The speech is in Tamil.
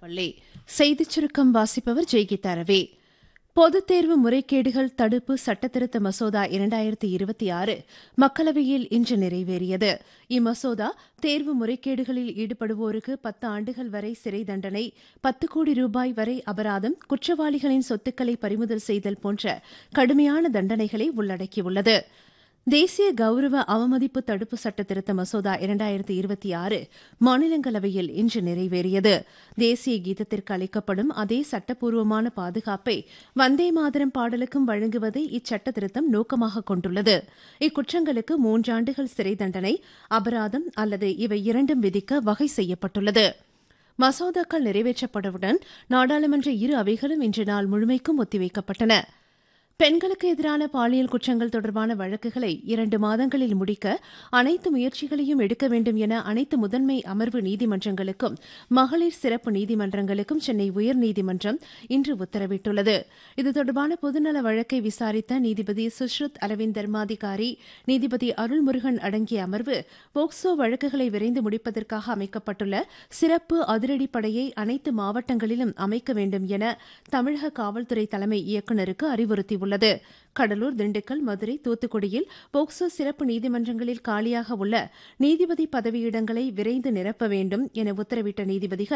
திருச்சிராப்பள்ளி செய்திச் சுருக்கம் வாசிப்பவர் ஜெய்கீதா ரவி பொதுத் தேர்வு முறைகேடுகள் தடுப்பு சட்டத்திருத்த மசோதா இரண்டாயிரத்தி இருபத்தி ஆறு மக்களவையில் இன்று நிறைவேறியது இம்மசோதா தேர்வு முறைகேடுகளில் ஈடுபடுவோருக்கு பத்து ஆண்டுகள் வரை சிறை தண்டனை பத்து கோடி ரூபாய் வரை அபராதம் குற்றவாளிகளின் சொத்துக்களை பறிமுதல் செய்தல் போன்ற கடுமையான தண்டனைகளை உள்ளடக்கியுள்ளது தேசிய கௌரவ அவமதிப்பு தடுப்பு சட்ட திருத்த மசோதா இரண்டாயிரத்தி இருபத்தி ஆறு மாநிலங்களவையில் இன்று நிறைவேறியது தேசிய கீதத்திற்கு அளிக்கப்படும் அதே சட்டப்பூர்வமான பாதுகாப்பை வந்தே மாதரம் பாடலுக்கும் வழங்குவதை இச்சட்ட திருத்தம் நோக்கமாக கொண்டுள்ளது இக்குற்றங்களுக்கு மூன்றாண்டுகள் சிறை தண்டனை அபராதம் அல்லது இவை இரண்டும் விதிக்க வகை செய்யப்பட்டுள்ளது மசோதாக்கள் நிறைவேற்றப்பட்டவுடன் நாடாளுமன்ற இரு அவைகளும் இன்று நாள் முழுமைக்கும் ஒத்திவைக்கப்பட்டன பெண்களுக்கு எதிரான பாலியல் குற்றங்கள் தொடர்பான வழக்குகளை இரண்டு மாதங்களில் முடிக்க அனைத்து முயற்சிகளையும் எடுக்க வேண்டும் என அனைத்து முதன்மை அமர்வு நீதிமன்றங்களுக்கும் மகளிர் சிறப்பு நீதிமன்றங்களுக்கும் சென்னை உயர்நீதிமன்றம் இன்று உத்தரவிட்டுள்ளது இது தொடர்பான பொதுநல வழக்கை விசாரித்த நீதிபதி சுஷ்ருத் அரவிந்த் தர்மாதிகாரி நீதிபதி அருள்முருகன் அடங்கிய அமர்வு போக்சோ வழக்குகளை விரைந்து முடிப்பதற்காக அமைக்கப்பட்டுள்ள சிறப்பு அதிரடிப்படையை அனைத்து மாவட்டங்களிலும் அமைக்க வேண்டும் என தமிழக காவல்துறை தலைமை இயக்குநருக்கு அறிவுறுத்தியுள்ளது உள்ளது கடலூர் திண்டுக்கல் மதுரை தூத்துக்குடியில் போக்சோ சிறப்பு நீதிமன்றங்களில் காலியாக உள்ள நீதிபதி பதவியிடங்களை விரைந்து நிரப்ப வேண்டும் என உத்தரவிட்ட நீதிபதிகள்